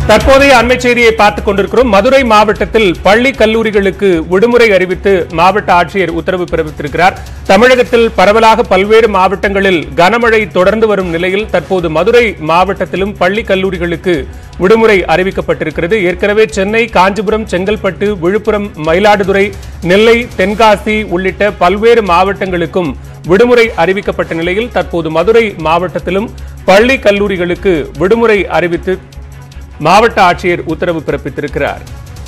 தற்போதைய அண்மை செய்தியை பார்த்துக் கொண்டிருக்கிறோம் மதுரை மாவட்டத்தில் பள்ளி கல்லூரிகளுக்கு விடுமுறை அறிவித்து மாவட்ட ஆட்சியர் உத்தரவு பிறப்பித்திருக்கிறார் தமிழகத்தில் பரவலாக பல்வேறு மாவட்டங்களில் கனமழை தொடர்ந்து வரும் நிலையில் தற்போது மதுரை மாவட்டத்திலும் பள்ளி கல்லூரிகளுக்கு விடுமுறை அறிவிக்கப்பட்டிருக்கிறது ஏற்கனவே சென்னை காஞ்சிபுரம் செங்கல்பட்டு விழுப்புரம் மயிலாடுதுறை நெல்லை தென்காசி உள்ளிட்ட பல்வேறு மாவட்டங்களுக்கும் விடுமுறை அறிவிக்கப்பட்ட நிலையில் தற்போது மதுரை மாவட்டத்திலும் பள்ளி கல்லூரிகளுக்கு விடுமுறை அறிவித்து மாவட்ட ஆட்சியர் உத்தரவு பிறப்பித்திருக்கிறார்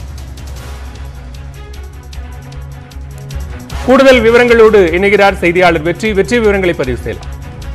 கூடுதல் விவரங்களோடு இணைகிறார் செய்தியாளர் வெற்றி வெற்றி விவரங்களை பதிவு செய்யலாம்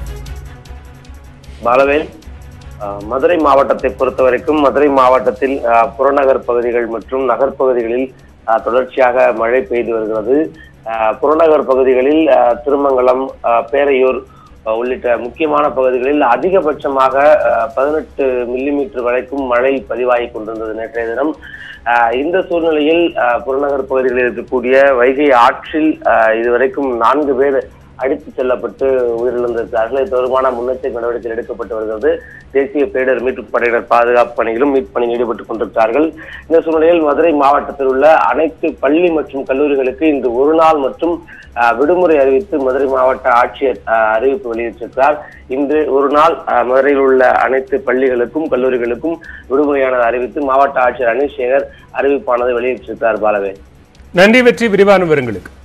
பாலவேல் அஹ், மதுரை மாவட்டத்தை பொறுத்த வரைக்கும் மதுரை மாவட்டத்தில் அஹ், புறநகர் பகுதிகள் மற்றும் நகர்ப்பகுதிகளில் அஹ், தொடர்ச்சியாக மழை பெய்து வருகிறது அஹ், புறநகர் பகுதிகளில் அஹ், திருமங்கலம் அஹ், பேரையூர் அஹ், உள்ளிட்ட முக்கியமான பகுதிகளில் அதிகபட்சமாக பதினெட்டு மில்லிமீட்டர் வரைக்கும் மழை பதிவாகி கொண்டிருந்தது நேற்றைய தினம் அஹ், இந்த சூழ்நிலையில் அஹ், புறநகர் பகுதிகளில் இருக்கக்கூடிய வைகை ஆற்றில் அஹ், இதுவரைக்கும் நான்கு பேர் அடித்து செல்லப்பட்டு உயிரிழந்திருக்கிறார்கள் இது தொடர்பான முன்னெச்சரிக்கை நடவடிக்கைகள் எடுக்கப்பட்டு வருகிறது தேசிய பேரிடர் மீட்புப் படையினர் பாதுகாப்பு பணியிலும் மீட்பு பணியில் ஈடுபட்டுக் கொண்டிருக்கிறார்கள் இந்த சூழ்நிலையில் மதுரை மாவட்டத்தில் உள்ள அனைத்து பள்ளி மற்றும் கல்லூரிகளுக்கு இன்று ஒரு நாள் மற்றும் அஹ், விடுமுறை அறிவித்து மதுரை மாவட்ட ஆட்சியர் அஹ், அறிவிப்பு வெளியிட்டிருக்கிறார் இன்று ஒரு நாள் அஹ், மதுரையில் உள்ள அனைத்து பள்ளிகளுக்கும் கல்லூரிகளுக்கும் விடுமுறையானது அறிவித்து மாவட்ட ஆட்சியர் அனில் சேகர் அறிவிப்பானது வெளியிட்டிருக்கிறார் பாலவே நன்றி வெற்றி விரிவான விவரங்களுக்கு